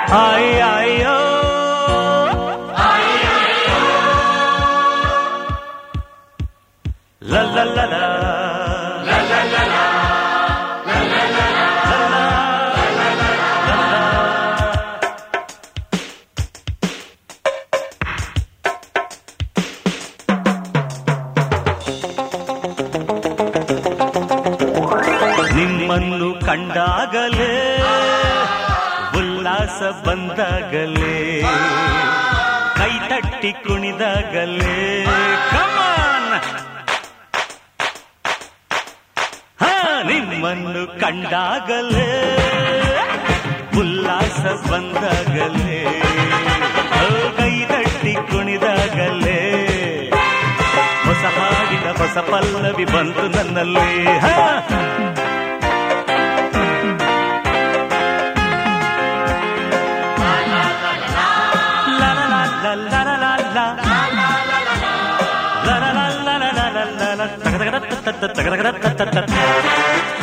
ಆಯ್ ಆಯ್ಯೋ ಲ ಲ ಲ ಲ. ಲ ಲ ಲ ಲ. ಲ ಲ ಲ ಲ. ನಿಮ್ಮನ್ನು ಕಂಡಾಗಲೇ ಉಲ್ಲಾಸ ಬಂದಾಗಲೇ ಕೈ ತಟ್ಟಿ ಕುಣಿದಾಗಲೇ ಕಮಾನ್ ಹಾ ನಿಮ್ಮನ್ನು ಕಂಡಾಗಲೇ ಉಲ್ಲಾಸ ಬಂದಾಗಲೇ ಓ, ಕೈ ತಟ್ಟಿ ಕುಣಿದಾಗಲೇ ಹೊಸ ಹಾಡಿನ ಹೊಸ ಪಲ್ಲವಿ ಬಂತು ನನ್ನಲ್ಲಿ ಹಾ La la la la la la la la. La la la la la la la la la. Tagadagadatatata, tagadagadatatata.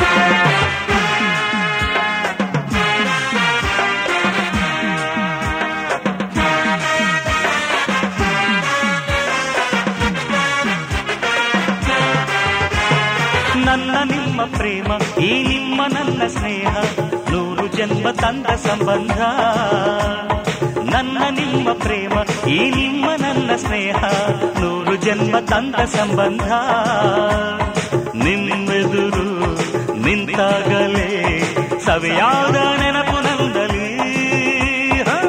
ನನ್ನ ನಿಮ್ಮ ಪ್ರೇಮ ಈ ನಿಮ್ಮ ನನ್ನ ಸ್ನೇಹ ನೂರು ಜನ್ಮ ತಂದ ಸಂಬಂಧ ನನ್ನ ನಿಮ್ಮ ಪ್ರೇಮ ಈ ನಿಮ್ಮ ನನ್ನ ಸ್ನೇಹ ನೂರು ಜನ್ಮ ತಂದ ಸಂಬಂಧ ನಿಮ್ಮೆದುರು ನಿಂತಾಗಲೇ ಸವಿಯಾದ ನೆನಪು ನಂದಲಿ ಹ.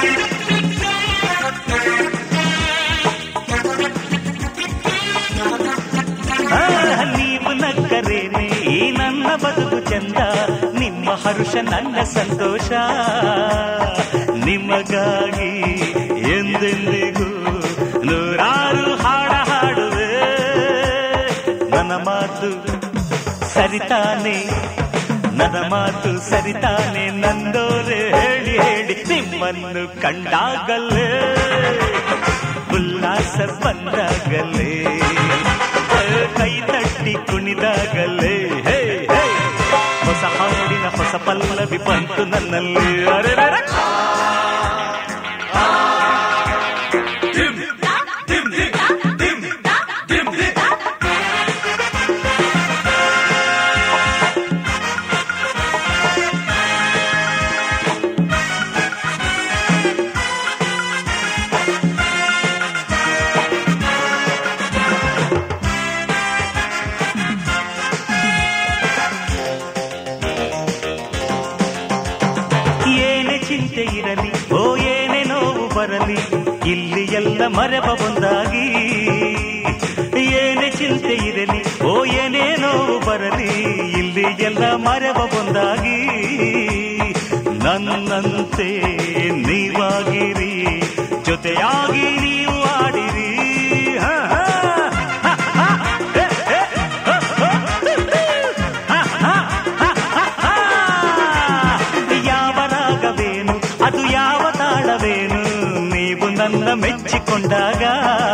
ಆ, ನೀವು ನಕ್ಕರೇನೆ ಈ ನನ್ನ ಬದುಕು ಚಂದ ನಿಮ್ಮ ಹರುಷ ನನ್ನ ಸಂತೋಷ ನಿಮಗಾಗಿ ಎಂದೆಂದಿಗೂ ನೂರಾರು ಹಾಡ ಹಾಡುವೆ ನನ್ನ ಮಾತು ಸರಿತಾನೆ ನನ್ನ ಮಾತು ಸರಿತಾನೆ ನಂದೋರೆ ಹೇಳಿ ಹೇಳಿ ನಿಮ್ಮನ್ನು ಕಂಡಾಗಲೇ ಉಲ್ಲಾಸ ಬಂದಾಗಲೇ ಕೈ ತಟ್ಟಿ ಕುಣಿದಾಗಲೇ ಹೇ ಹೇ ಹೊಸ ಹಾಡಿನ ಹೊಸ ಪಲ್ಲವಿ ಬಂತು ನನ್ನಲ್ಲಿ ಅರೆರೆರೆ. ಏನೇ ಚಿಂತೆ ಇರಲಿ ಓ ಏನೇ ನೋವು ಬರಲಿ ಇಲ್ಲಿ ಎಲ್ಲ ಮರೆವ ಒಂದಾಗಿ ಏನೇ ಚಿಂತೆ ಇರಲಿ ಓ ಏನೇ ನೋವು ಬರಲಿ ಇಲ್ಲಿ ಎಲ್ಲ ಮರೆವ ಒಂದಾಗಿ ನನ್ನಂತೆ ನೀವಾಗಿರಿ ಜೊತೆಯಾಗಿ ನೀವು ಆಡಿರಿ ಹ, ಹ, ಹ, ಹ, ಹೆ, ಹೆ, ಹ, ಹ, ಹ, ಹ, ಹ, ಹ, ಹ. ಯಾವ ರಾಗವೇನು ಅದು ಯಾವ ತಾಳವೇನು ನೀವು ನನ್ನ ಮೆಚ್ಚಿಕೊಂಡಾಗ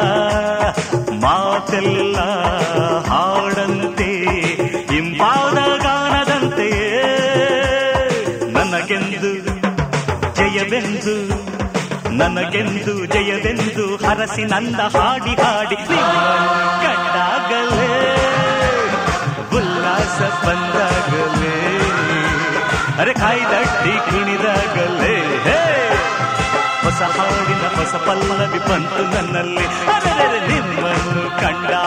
ಮಾತೆಲ್ಲ ಹಾಡಂತೆ ಇಂಪಾದ ಗಾನದಂತೆಯೇ ನನಗೆಂದು ಜಯವೆಂದು ನನಗೆಂದು ಜಯವೆಂದು ಹರಸಿ ನನ್ನ ಹಾಡಿ ಹಾಡಿ ನಿಮ್ಮನ್ನು ಕಂಡಾಗಲೇ ಉಲ್ಲಾಸ ಬಂದಾಗಲೇ ಅರೆ ಕಾಯ್ದಟ್ಟಿ ಕುಣಿದಾಗಲೇ ಹೇ ಹೊಸ ಹಾಡಿನ ಹೊಸ ಪಲ್ಲವಿ ಬಂತು ನನ್ನಲ್ಲಿ ಅರೆ ನಿಮ್ಮನ್ನು ಕಂಡ